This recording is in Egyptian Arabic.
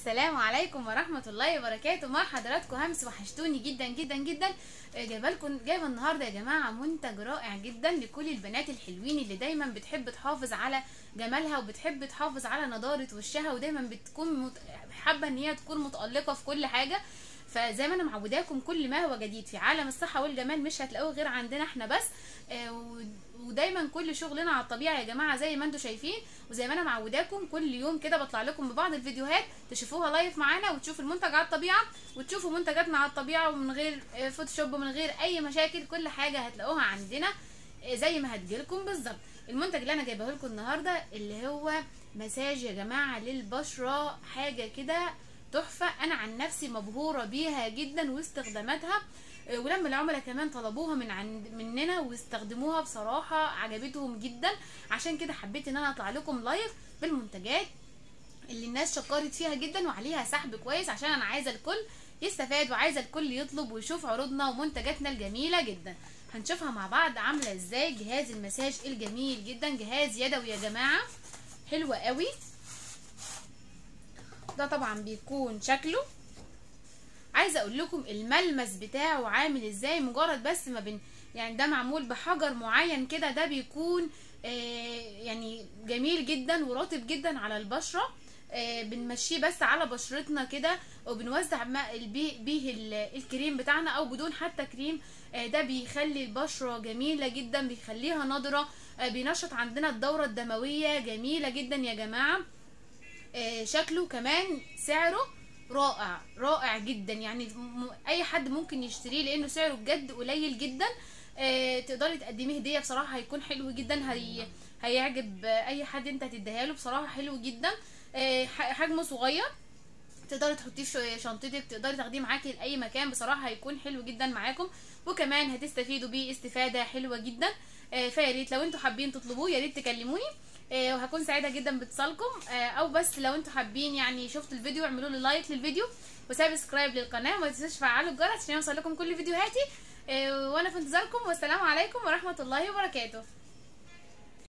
السلام عليكم ورحمة الله وبركاته مع حضراتكم همس وحشتوني جدا جدا جدا آه، جايبه لكم جايبه النهارده يا جماعة منتج رائع جدا لكل البنات الحلوين اللي دايما بتحب تحافظ على جمالها وبتحب تحافظ على نضارة وشها ودايما بتكون مت... حابة ان هي تكون متألقة في كل حاجة فزي ما انا معوداكم كل ما هو جديد في عالم الصحة والجمال مش هتلاقوه غير عندنا احنا بس آه، و- ودايما كل شغلنا على الطبيعه يا جماعه زي ما انتم شايفين وزي ما انا معوداكم كل يوم كده بطلع لكم ببعض الفيديوهات تشوفوها لايف معانا وتشوفوا المنتج على الطبيعه وتشوفوا منتجاتنا على الطبيعه ومن غير آه، فوتوشوب ومن غير اي مشاكل كل حاجه هتلاقوها عندنا آه، زي ما هتجيلكم بالظبط المنتج اللي انا جايبه لكم النهارده اللي هو مساج يا جماعه للبشره حاجه كده تحفه انا عن نفسي مبهوره بيها جدا واستخداماتها آه، ولما العملاء كمان طلبوها من عند مننا واستخدموها بصراحه عجبتهم جدا عشان كده حبيت ان انا اطلع لكم لايف بالمنتجات اللي الناس شكرت فيها جدا وعليها سحب كويس عشان انا عايزه الكل يستفاد وعايزه الكل يطلب ويشوف عروضنا ومنتجاتنا الجميله جدا هنشوفها مع بعض عامله ازاي جهاز المساج الجميل جدا جهاز يدوي يا جماعه حلو قوي ده طبعا بيكون شكله عايزه اقول لكم الملمس بتاعه عامل ازاي مجرد بس ما بن يعني ده معمول بحجر معين كده ده بيكون آه يعني جميل جدا ورطب جدا على البشره آه بنمشيه بس على بشرتنا كده وبنوزع ما- بيه, بيه ال- الكريم بتاعنا او بدون حتى كريم آه ده بيخلي البشره جميله جدا بيخليها نضره آه بينشط عندنا الدوره الدمويه جميله جدا يا جماعه آه، شكله كمان سعره رائع رائع جدا يعني م- اي حد ممكن يشتريه لانه سعره بجد قليل جدا آه، تقدري تقدميه هديه بصراحه هيكون حلو جدا هي هيعجب آه، اي حد انت هتديها له بصراحه حلو جدا آه، ح- حجمه صغير تقدري تحطيه في شنطتك تقدري تاخديه معاكي لاي مكان بصراحه هيكون حلو جدا معاكم وكمان هتستفيدوا بيه استفاده حلوه جدا آه، فيا ريت لو انتوا حابين تطلبوه يا ريت تكلموني آه، وهكون سعيده جدا باتصالكم آه، او بس لو انتوا حابين يعني شفتوا الفيديو اعملوا لي لايك للفيديو وسبسكرايب للقناه وما تنسوش تفعلوا الجرس عشان يوصل لكم كل فيديوهاتي آه، وانا في انتظاركم والسلام عليكم ورحمه الله وبركاته